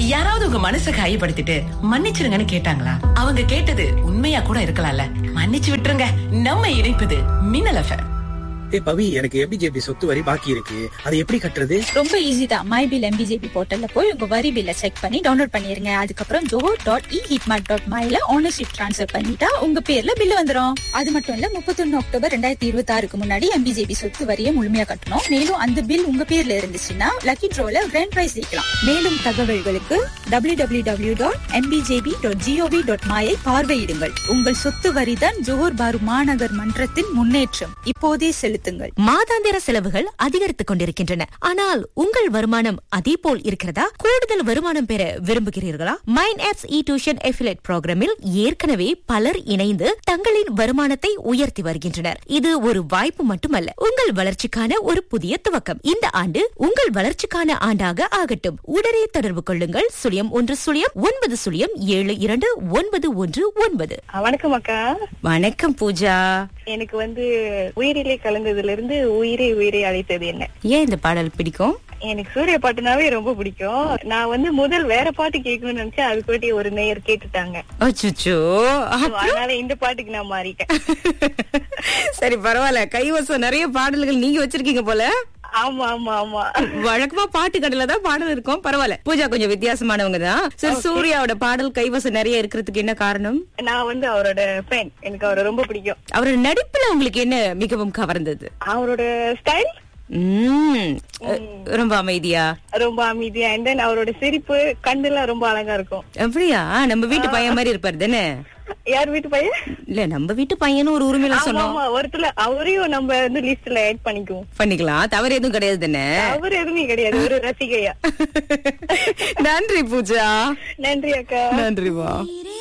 யாராவது உங்க மனசை காயப்படுத்திட்டு மன்னிச்சிருங்கன்னு கேட்டாங்களா அவங்க கேட்டது உண்மையா கூட இருக்கலாம்ல மன்னிச்சு விட்டுருங்க நம்ம இணைப்பது மின்னல் எஃப்எம் ஏ பவி எனக்கு எபிஜேபி சொத்து வரி பாக்கி இருக்கு அதை எப்படி கட்டுறது ரொம்ப ஈஸி தான் மை பில் எம்பிஜேபி போர்ட்டல்ல போய் உங்க வரி பில்ல செக் பண்ணி டவுன்லோட் பண்ணிருங்க அதுக்கப்புறம் ஜோஹோ டாட் இ ஹிட்மார்ட் டாட் மைல ஓனர்ஷிப் ட்ரான்ஸ்ஃபர் பண்ணிட்டா உங்க பேர்ல பில் வந்துரும் அது மட்டும் இல்ல முப்பத்தொன்னு அக்டோபர் ரெண்டாயிரத்தி இருபத்தி ஆறுக்கு முன்னாடி எம்பிஜேபி சொத்து வரியை முழுமையா கட்டணும் மேலும் அந்த பில் உங்க பேர்ல இருந்துச்சுன்னா லக்கி ட்ரோல கிராண்ட் பிரைஸ் ஜெயிக்கலாம் மேலும் தகவல்களுக்கு W W W dot MBJP dot GOV dot மாயை பார்வையிடுங்கள் உங்கள் சொத்து வரிதான் ஜோஹர் பாரு மாநகர் மன்றத்தின் முன்னேற்றம் இப்போதே செலுத்துங்கள் மாதாந்திர செலவுகள் அதிகரித்துக் கொண்டிருக்கின்றன ஆனால் உங்கள் வருமானம் அதே போல் இருக்கிறதா கூடுதல் வருமானம் பெற விரும்புகிறீர்களா mind apps e tuition affiliate ப்ரோக்ராமில் ஏற்கனவே பலர் இணைந்து தங்களின் வருமானத்தை உயர்த்தி வருகின்றனர் இது ஒரு வாய்ப்பு மட்டுமல்ல உங்கள் வளர்ச்சிக்கான ஒரு புதிய துவக்கம் இந்த ஆண்டு உங்கள் வளர்ச்சிக்கான ஆண்டாக ஆகட்டும் உடனே தொடர்பு கொள்ளுங்கள் சுழியம் ஒன்று சுழியம் ஒன்பது சுழியம் ஏழு இரண்டு ஒன்பது ஒன்று ஒன்பது வணக்கம் அக்கா வணக்கம் பூஜா எனக்கு வந்து உயிரிலே கலந்ததுல இருந்து உயிரை உயிரை அழைத்தது என்ன ஏன் இந்த பாடல் பிடிக்கும் எனக்கு சூர்யா பாட்டுனாவே ரொம்ப பிடிக்கும் நான் வந்து முதல் வேற பாட்டு கேட்கணும்னு நினைச்சேன் அதுக்குட்டி ஒரு நேயர் கேட்டுட்டாங்க அச்சுச்சோ So, அதனால இந்த பாட்டுக்கு நான் மாறிட்டேன் சரி பரவாயில்ல கைவசம் நிறைய பாடல்கள் நீங்க வச்சிருக்கீங்க போல ஆமா ஆமா ஆமா வழக்கமா பாட்டு கடையில தான் பாடல் இருக்கும் பரவாயில்ல பூஜா கொஞ்சம் வித்தியாசமானவங்க தான் சரி சூர்யாவோட பாடல் கைவசம் நிறைய இருக்கிறதுக்கு என்ன காரணம் நான் வந்து அவரோட ஃபேன் எனக்கு அவரை ரொம்ப பிடிக்கும் அவரோட நடிப்புல உங்களுக்கு என்ன மிகவும் கவர்ந்தது அவரோட ஸ்டைல் உம் ரொம்ப அமைதியா ரொம்ப அமைதியா அண்ட் தென் அவரோட சிரிப்பு கண்ணெல்லாம் ரொம்ப அழகா இருக்கும் அப்படியா நம்ம வீட்டு பையன் மாதிரி இருப்பாரு தானே யார் வீட்டு பையன் இல்ல நம்ம வீட்டு பையனும் ஒரு உரிமையில ஆமா சொன்னோம் ஆமா ஒருத்தல அவரையும் நம்ம வந்து லிஸ்ட்ல ஆட் பண்ணிக்குவோம் பண்ணிக்கலாம் தவறு எதுவும் கிடையாது தானே அவர் எதுவுமே கிடையாது ஒரு ரசிகையா நன்றி பூஜா நன்றி அக்கா நன்றி வா உயிரே